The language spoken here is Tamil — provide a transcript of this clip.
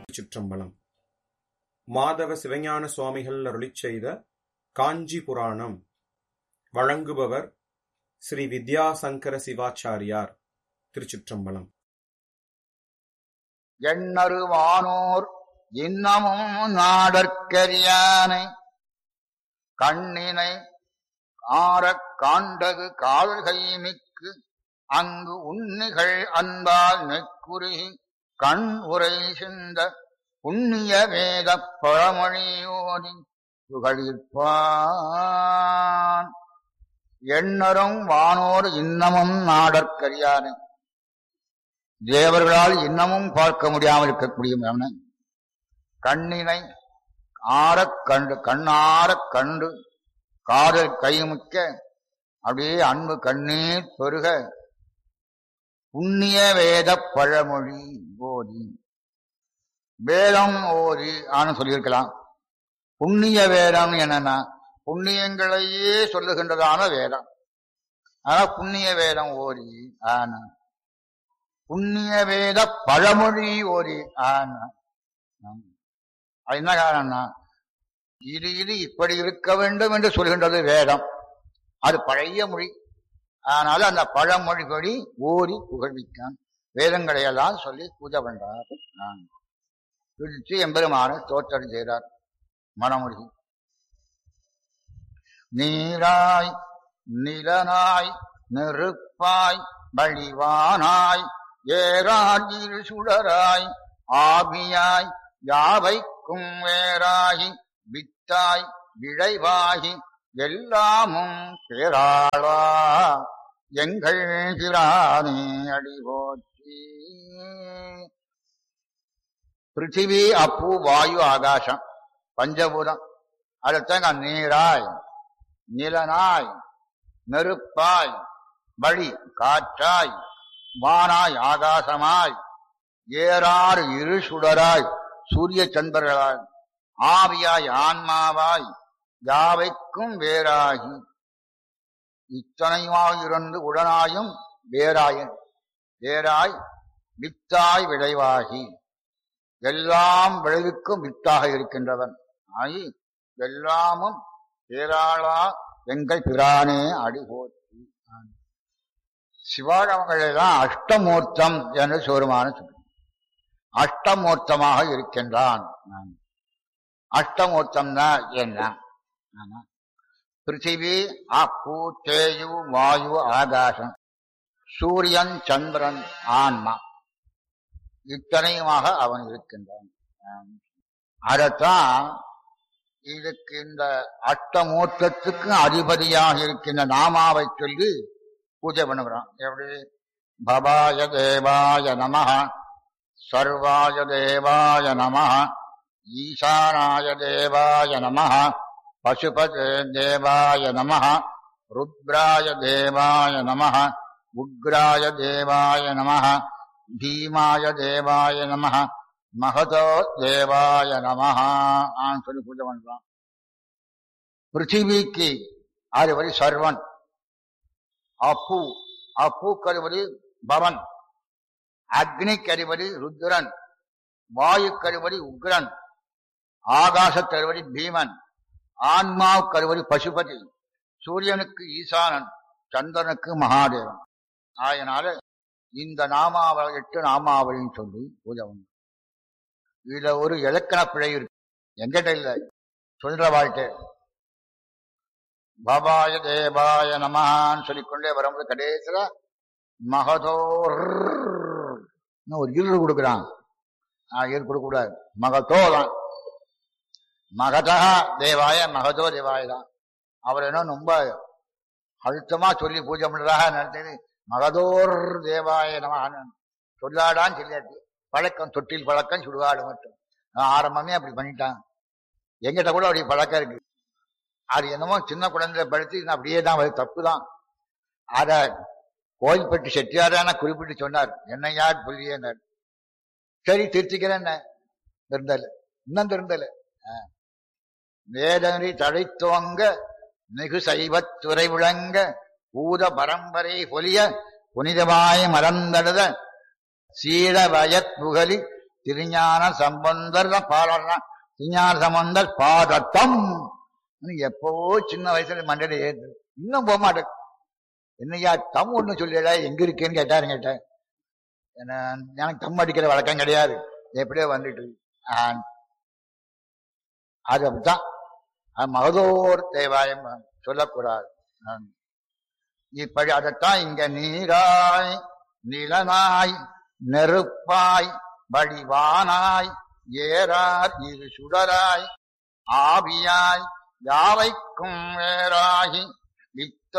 சிற்றம்பலம் மாதவ சிவஞான சுவாமிகள் அருளிச் செய்த காஞ்சி புராணம் வழங்குபவர் ஸ்ரீ வித்யாசங்கர சிவாச்சாரியார் திருச்சிற்றம்பலம் எண்ணருவானோர் இன்னமும் நாடற்கரியானை கண்ணினை ஆறக் காண்டது கால்கை மிக்கு அங்கு உன்னிகள் அன்பால் நெக்குருகி கண் உரை சிந்த புண்ணிய வேத பழமொழியோதி புகழிப்பான் எண்ணரும் வானோர் இன்னமும் நாடற்கரியானை தேவர்களால் இன்னமும் பார்க்க முடியாமல் இருக்கக்கூடிய அவனை கண்ணினை ஆறக் கண்டு கண்ணாரக் கண்டு காதல் கைமுக்க அப்படியே அன்பு கண்ணீர் பெருக புண்ணிய வேத பழமொழி ஓதி வேதம் ஓதி ஆனு சொல்லியிருக்கலாம் புண்ணிய வேதம் என்னன்னா புண்ணியங்களையே சொல்லுகின்றதான வேதம் ஆனா புண்ணிய வேதம் ஓதி ஆனா புண்ணிய வேத பழமொழி ஓதி ஆனா அது என்ன காரணம்னா இது இது இப்படி இருக்க வேண்டும் என்று சொல்கின்றது வேதம் அது பழைய மொழி அதனால அந்த பழமொழிபடி ஓரி புகழ்விக்கான் வேதங்களை எல்லாம் சொல்லி பூஜை பண்றார் பிடிச்சு எம்பெருமான தோற்றம் செய்கிறார் மனமொழி நீராய் நிலனாய் நெருப்பாய் வழிவானாய் ஏராஜில் சுடராய் ஆவியாய் யாவைக்கும் வேறாகி வித்தாய் விளைவாகி எல்லாமும் பேராளா எங்கள் பிரானே அடிபோற்றி பிருத்திவி அப்பு வாயு ஆகாசம் பஞ்சபூதம் அடுத்தங்க நீராய் நிலனாய் நெருப்பாய் வழி காற்றாய் வானாய் ஆகாசமாய் ஏறாறு இரு சுடராய் சூரிய சந்திரர்களாய் ஆவியாய் ஆன்மாவாய் யாவைக்கும் வேறாகி இத்தனையுமாக இருந்து உடனாயும் வேறாயின் வேறாய் வித்தாய் விளைவாகி எல்லாம் விளைவுக்கும் வித்தாக இருக்கின்றவன் ஆகி எல்லாமும் பேராளா எங்கள் பிரானே அடிபோற்றி சிவாழவங்களெல்லாம் அஷ்டமூர்த்தம் என்று சோருமான சொல்லி அஷ்டமூர்த்தமாக இருக்கின்றான் அஷ்டமூர்த்தம்னா என்ன பிருத்திவி அப்பு தேயு வாயு ஆகாசம் சூரியன் சந்திரன் ஆன்மா இத்தனையுமாக அவன் இருக்கின்றான் அதத்தான் இதுக்கு இந்த அஷ்டமூர்த்தத்துக்கு அதிபதியாக இருக்கின்ற நாமாவை சொல்லி பூஜை பண்ணுகிறோம் எப்படி பபாய தேவாய நம சர்வாய தேவாய நம ஈசானாய தேவாய நம பசுபதே தேவாய நம ருத்ராய தேவாய நம உக்ராய தேவாய நம பீமாய தேவாய நம மகதோ தேவாய நம சொல்லி பூஜை பண்றோம் பிருத்திவிக்கு அதுபடி சர்வன் அப்பு அப்பு கருவடி பவன் அக்னி கருவடி ருத்ரன் வாயு கருவடி உக்ரன் ஆகாச கருவடி பீமன் ஆன்மா கருவடி பசுபதி சூரியனுக்கு ஈசானன் சந்திரனுக்கு மகாதேவன் ஆயனால இந்த நாமாவளி எட்டு நாமாவளின்னு சொல்லி பூஜை பண்ணு இதுல ஒரு இலக்கண பிழை இருக்கு எங்கிட்ட இல்லை சொல்ற வாழ்க்கை பாபாய தேவாய நமஹான்னு சொல்லிக்கொண்டே வரும்போது கடைசியில மகதோர் ஒரு இரு கொடுக்குறான் இரு கொடுக்க கூடாது மகதோ தான் மகதா தேவாய மகதோ தேவாய தான் அவர் என்ன ரொம்ப அழுத்தமா சொல்லி பூஜை பண்றதாக நினைச்சது மகதோர் தேவாய நம சொல்லாடான்னு சொல்லியாச்சு பழக்கம் தொட்டில் பழக்கம் சுடுகாடு மட்டும் ஆரம்பமே அப்படி பண்ணிட்டான் எங்கிட்ட கூட அப்படி பழக்கம் இருக்கு அது என்னமோ சின்ன குழந்தைய படுத்தி அப்படியே தான் தப்பு தான் அத கோயில்பட்டு செட்டியாரான குறிப்பிட்டு சொன்னார் என்ன யார் புள்ளியன்னார் சரி திருத்திக்கிறேன் திருந்தல இன்னும் திருந்தல வேதனை தழைத்துவங்க மிகு சைவத்துறை விளங்க பூத பரம்பரை பொலிய புனிதமாய் மறந்தழுத சீட வயத் புகழி திருஞான சம்பந்தர் தான் பாடுறான் திருஞான சம்பந்தர் பாதத்தம் எப்பவோ சின்ன வயசுல மண்டையில ஏது இன்னும் போக மாட்டேன் என்னையா தம் ஒண்ணு சொல்லிடா எங்க இருக்கேன்னு கேட்டாரு கேட்டேன் என்ன எனக்கு தம் அடிக்கிற வழக்கம் கிடையாது எப்படியோ வந்துட்டு ஆஹ், அது அப்படித்தான் அது மகதோர் தேவாயம் சொல்லக்கூடாது ஆஹ். இப்படி அதைத்தான் இங்க நீராய் நிலனாய் நெருப்பாய் வடிவானாய் ஏறார் இரு சுடராய் ஆவியாய் யாவைக்கும் வேறாகி